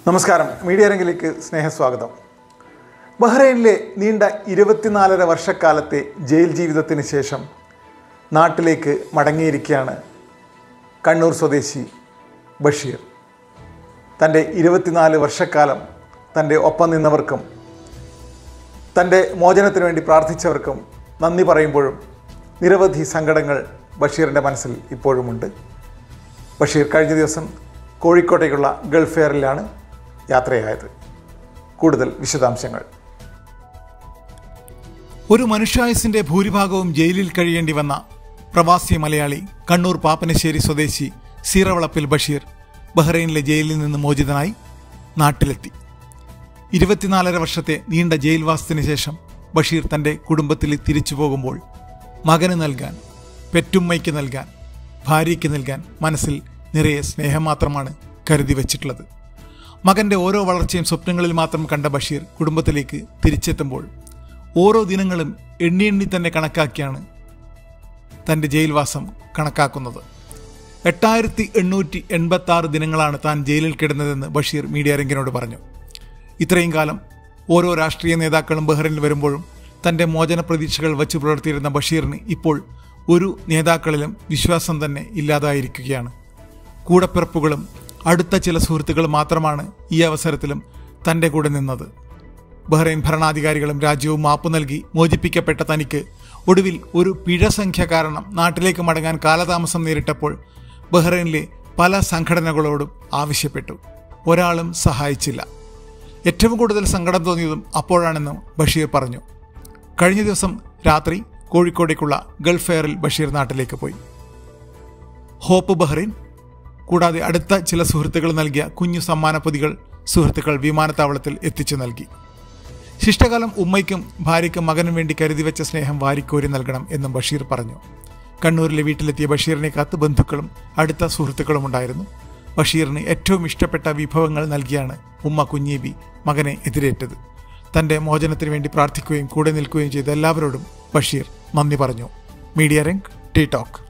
നമസ്കാരം മീഡിയ രംഗിലേക്ക് സ്നേഹസ്വാഗതം ബഹ്റൈനിലെ നീണ്ട ഇരുപത്തിനാലര വർഷക്കാലത്തെ ജയിൽ ജീവിതത്തിന് ശേഷം നാട്ടിലേക്ക് മടങ്ങിയിരിക്കുകയാണ് കണ്ണൂർ സ്വദേശി ബഷീർ തൻ്റെ ഇരുപത്തിനാല് വർഷക്കാലം തൻ്റെ ഒപ്പം നിന്നവർക്കും തൻ്റെ മോചനത്തിന് വേണ്ടി പ്രാർത്ഥിച്ചവർക്കും നന്ദി പറയുമ്പോഴും നിരവധി സങ്കടങ്ങൾ ബഷീറിൻ്റെ മനസ്സിൽ ഇപ്പോഴുമുണ്ട് ബഷീർ കഴിഞ്ഞ ദിവസം കോഴിക്കോട്ടേക്കുള്ള ഗൾഫ് എയറിലാണ് യാത്രയായത് കൂടുതൽ വിശദാംശങ്ങൾ ഒരു മനുഷ്യായുസിന്റെ ഭൂരിഭാഗവും ജയിലിൽ കഴിയേണ്ടി വന്ന പ്രവാസി മലയാളി കണ്ണൂർ പാപ്പനശ്ശേരി സ്വദേശി സീറവളപ്പിൽ ബഷീർ ബഹ്റൈനിലെ ജയിലിൽ നിന്ന് മോചിതനായി നാട്ടിലെത്തി ഇരുപത്തിനാലര വർഷത്തെ നീണ്ട ജയിൽവാസത്തിന് ശേഷം ബഷീർ തന്റെ കുടുംബത്തിൽ തിരിച്ചു പോകുമ്പോൾ മകന് നൽകാൻ പെറ്റുമ്മയ്ക്ക് നൽകാൻ ഭാര്യയ്ക്ക് നൽകാൻ മനസ്സിൽ നിറയെ സ്നേഹം മാത്രമാണ് കരുതി വച്ചിട്ടുള്ളത് മകന്റെ ഓരോ വളർച്ചയും സ്വപ്നങ്ങളിൽ മാത്രം കണ്ട ബഷീർ കുടുംബത്തിലേക്ക് തിരിച്ചെത്തുമ്പോൾ ഓരോ ദിനങ്ങളും എണ്ണി എണ്ണി തന്നെ കണക്കാക്കിയാണ് തൻ്റെ ജയിൽവാസം കണക്കാക്കുന്നത് എട്ടായിരത്തി എണ്ണൂറ്റി എൺപത്തി ആറ് ദിനങ്ങളാണ് താൻ ജയിലിൽ കിടന്നതെന്ന് ബഷീർ മീഡിയ രംഗിനോട് പറഞ്ഞു ഇത്രയും കാലം ഓരോ രാഷ്ട്രീയ നേതാക്കളും ബഹ്റിനിൽ വരുമ്പോഴും തൻ്റെ മോചന പ്രതീക്ഷകൾ വച്ചു പുലർത്തിയിരുന്ന ബഷീറിന് ഇപ്പോൾ ഒരു നേതാക്കളിലും വിശ്വാസം തന്നെ ഇല്ലാതായിരിക്കുകയാണ് കൂടപ്പിറപ്പുകളും അടുത്ത ചില സുഹൃത്തുക്കൾ മാത്രമാണ് ഈ അവസരത്തിലും തൻ്റെ കൂടെ നിന്നത് ബഹ്റൈൻ ഭരണാധികാരികളും രാജ്യവും മാപ്പ് നൽകി മോചിപ്പിക്കപ്പെട്ട തനിക്ക് ഒടുവിൽ ഒരു പിഴ സംഖ്യ കാരണം നാട്ടിലേക്ക് മടങ്ങാൻ കാലതാമസം നേരിട്ടപ്പോൾ ബഹ്റൈനിലെ പല സംഘടനകളോടും ആവശ്യപ്പെട്ടു ഒരാളും സഹായിച്ചില്ല ഏറ്റവും കൂടുതൽ സങ്കടം തോന്നിയതും അപ്പോഴാണെന്നും ബഷീർ പറഞ്ഞു കഴിഞ്ഞ ദിവസം രാത്രി കോഴിക്കോടേക്കുള്ള ഗൾഫ് എയറിൽ ബഷീർ നാട്ടിലേക്ക് പോയി ഹോപ്പ് ബഹ്റൈൻ കൂടാതെ അടുത്ത ചില സുഹൃത്തുക്കൾ നൽകിയ കുഞ്ഞു സമ്മാന പൊതികൾ സുഹൃത്തുക്കൾ വിമാനത്താവളത്തിൽ എത്തിച്ചു നൽകി ശിഷ്ടകാലം ഉമ്മയ്ക്കും ഭാര്യയ്ക്കും മകനും വേണ്ടി കരുതി വെച്ച സ്നേഹം വാരിക്കോരി നൽകണം എന്നും ബഷീർ പറഞ്ഞു കണ്ണൂരിലെ വീട്ടിലെത്തിയ ബഷീറിനെ കാത്ത് ബന്ധുക്കളും അടുത്ത സുഹൃത്തുക്കളും ഉണ്ടായിരുന്നു ബഷീറിന് ഏറ്റവും ഇഷ്ടപ്പെട്ട വിഭവങ്ങൾ നൽകിയാണ് ഉമ്മ കുഞ്ഞീബി മകനെ എതിരേറ്റത് തന്റെ മോചനത്തിന് വേണ്ടി പ്രാർത്ഥിക്കുകയും കൂടെ നിൽക്കുകയും ചെയ്ത എല്ലാവരോടും ബഷീർ നന്ദി പറഞ്ഞു മീഡിയ രംഗ് ടി ടോക്ക്